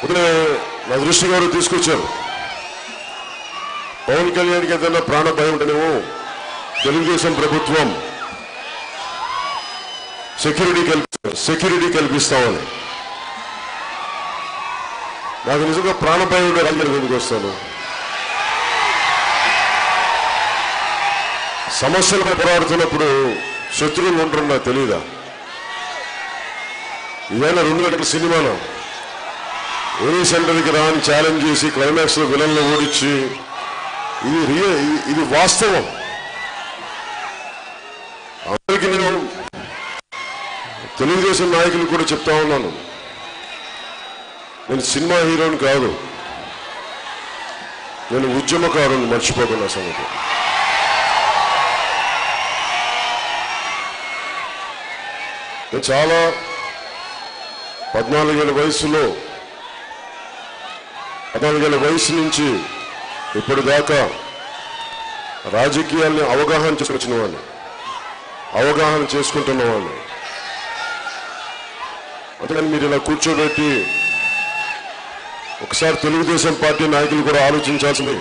ఉదయం నా దృష్టి గారు తీసుకొచ్చారు పవన్ కళ్యాణ్కి ఏదైనా ప్రాణ భయం ఉంటేనేమో తెలుగుదేశం ప్రభుత్వం సెక్యూరిటీ కల్పి సెక్యూరిటీ కల్పిస్తామని నాకు నిజంగా ప్రాణ భయం ఉండే రాజకీయాలకు ఎందుకు వస్తాను సమస్యలపై పోరాడుతున్నప్పుడు శత్రువులు ఉండరు నాకు తెలియదా ఇదైనా రెండు గంటల సినిమాలో ఏనీ సెంటర్కి రాని ఛాలెంజ్ చేసి క్లైమాక్స్ లో విలన్లు ఓడించి ఇది రియల్ ఇది- ఇది వాస్తవం అందరికీ నేను తెలుగుదేశం నాయకులు కూడా చెప్తా ఉన్నాను నేను సినిమా హీరోని కాదు నేను ఉద్యమకారుని మర్చిపోకున్న సంగతి నేను చాలా పద్నాలుగేళ్ళ వయసులో పద్నాలుగేళ్ళ వయసు నుంచి ఇప్పటిదాకా రాజకీయాల్ని అవగాహన చేసుకొచ్చిన వాడిని అవగాహన చేసుకుంటున్న వాడిని అందుకని మీరు ఇలా కూర్చోబెట్టి ఒకసారి తెలుగుదేశం పార్టీ నాయకులు కూడా ఆలోచించాల్సింది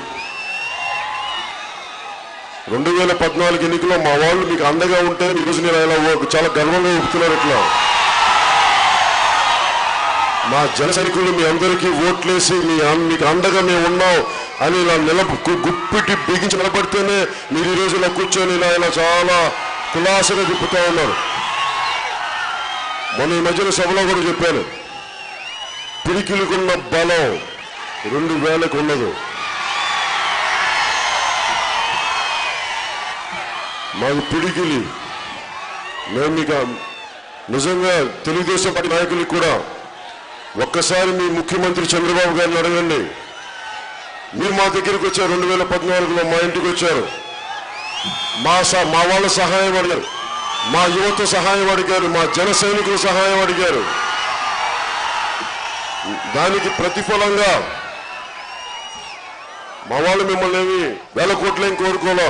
రెండు వేల పద్నాలుగు ఎన్నికలో మా వాళ్ళు మీకు అండగా ఉంటే ఈ రోజు నేను ఇలా ఓ- చాలా గర్వంగా ఒప్పుతున్నారు ఇట్లా మా జన సైనికులు మీ అందరికీ ఓట్లేసి మీ అన్- మీకు అండగా మేము ఉన్నాం అని ఇలా నిలబ గు- గుప్పిటి బిగించి నిలబడితేనే మీరు ఈ రోజు ఇలా కూర్చొని ఇలా ఇలా చాలా కులాసగా తిప్పుతా ఉన్నారు మొన్న ఈ మధ్యన సభలో కూడా చెప్పాను పిడికిలికున్న బలం రెండు వేలకు ఉండదు మాది పిడికిలి మేము మీకు నిజంగా తెలుగుదేశం పార్టీ నాయకులకు కూడా ఒక్కసారి మీ ముఖ్యమంత్రి చంద్రబాబు గారిని అడగండి మీరు మా దగ్గరికి వచ్చారు రెండు వేల పద్నాలుగులో మా ఇంటికి వచ్చారు మా స- మా వాళ్ళ సహాయం అడిగారు మా యువత సహాయం అడిగారు మా జన సైనికుల సహాయం అడిగారు దానికి ప్రతిఫలంగా మా వాళ్ళు మిమ్మల్ని ఏమి వేల కోట్లేం కోరుకోలే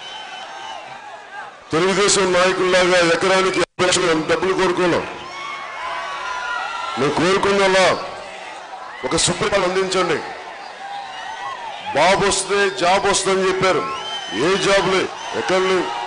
తెలుగుదేశం నాయకుల్లాగా ఎకరానికి యాభై లక్షలు డబ్బులు కోరుకోలేం మేము కోరుకున్నలా ఒక సుప్రీం అందించండి బాబు వస్తే జాబ్ వస్తుందని చెప్పారు ఏ జాబ్ లేదు ఎక్కడ లేవు